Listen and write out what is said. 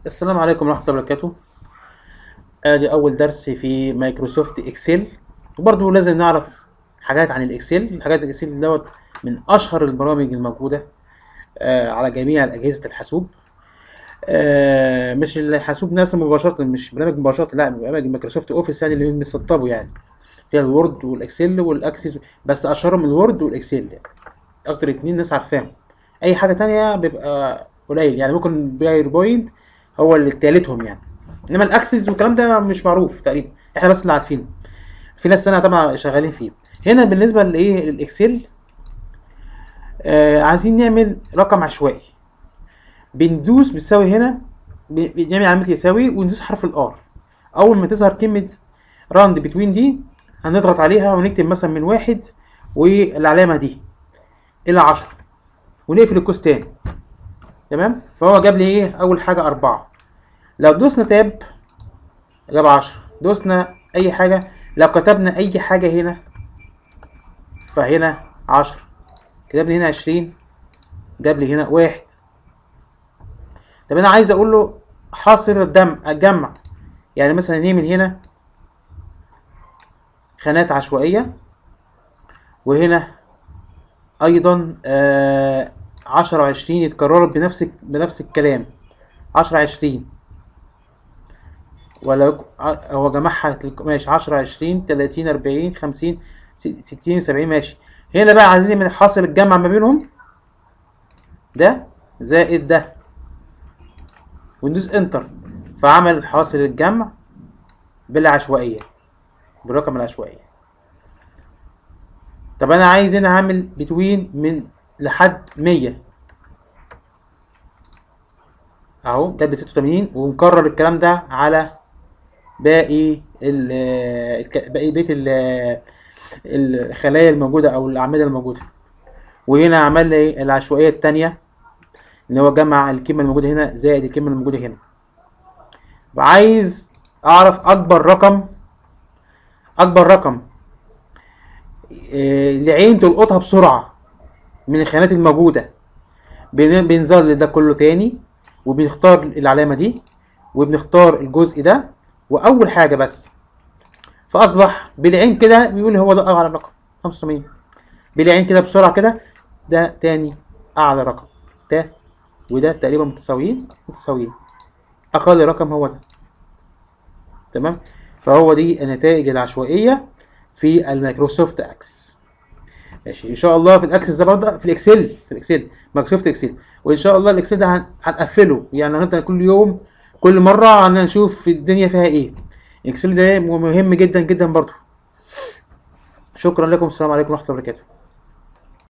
السلام عليكم ورحمة الله وبركاته ادي اول درس في مايكروسوفت اكسل وبرضه لازم نعرف حاجات عن الاكسل حاجات الاكسل دوت من اشهر البرامج الموجودة آه على جميع اجهزة الحاسوب آه مش الحاسوب نفسه مباشرة مش برنامج مباشرة لا برنامج مايكروسوفت اوفيس يعني اللي بنسطبه يعني فيها الوورد والاكسل والاكسس بس اشهرهم الوورد والاكسل يعني اكتر اتنين ناس عارفاهم اي حاجة تانية بيبقى قليل يعني ممكن باوربوينت هو اللي تالتهم يعني انما الاكسس والكلام ده مش معروف تقريبا احنا بس اللي عارفينه في ناس تانية طبعا شغالين فيه هنا بالنسبة لايه للاكسل آه عايزين نعمل رقم عشوائي بندوس بتساوي هنا ب- بنعمل علامة يساوي وندوس حرف الار اول ما تظهر كلمة راند بتوين دي هنضغط عليها ونكتب مثلا من واحد والعلامة دي الى عشرة ونقفل القوس تاني تمام فهو جاب لي ايه اول حاجة اربعة لو دوسنا تاب جاب عشرة دوسنا اي حاجة لو كتبنا اي حاجة هنا فهنا عشرة كتبنا هنا عشرين جاب لي هنا واحد طب انا عايز اقول له حاصر الدم الجمع يعني مثلا نعمل هنا خانات عشوائية وهنا ايضا آه عشرة وعشرين يتكرروا بنفس بنفس الكلام عشرة عشرين ولا يك- ع- هو جمعها تلك- ماشي عشرة عشرين تلاتين أربعين خمسين س- ستين سبعين ماشي هنا بقى عايزين من حاصل الجمع ما بينهم ده زائد ده وندوس انتر فعمل حاصل الجمع بالعشوائية بالرقم العشوائي طب انا عايز هنا اعمل بتوين من لحد مية اهو جاب 86 ونكرر الكلام ده على باقي ال الك- باقي بيت ال- الخلايا الموجودة او الاعمدة الموجودة وهنا عمل لي العشوائية التانية اللي هو جمع الكلمة الموجودة هنا زائد الكلمة الموجودة هنا وعايز اعرف اكبر رقم اكبر رقم إيه، لعين تلقطها بسرعة من الخانات الموجودة بن- بنظل ده كله تاني وبنختار العلامة دي وبنختار الجزء ده وأول حاجة بس فأصبح بالعين كده بيقول لي هو ده أعلى رقم 85 بالعين كده بسرعة كده ده تاني أعلى رقم ده وده تقريبا متساويين متساويين أقل رقم هو ده تمام فهو دي النتائج العشوائية في المايكروسوفت اكسس ماشي ان شاء الله في الاكسس ده برضه في الاكسل في الاكسل مايكروسوفت اكسل وان شاء الله الاكسل ده هن- هنقفله يعني هنبدا كل يوم كل مره هنشوف الدنيا فيها ايه الاكسل ده مهم جدا جدا برضه شكرا لكم السلام عليكم ورحمه الله وبركاته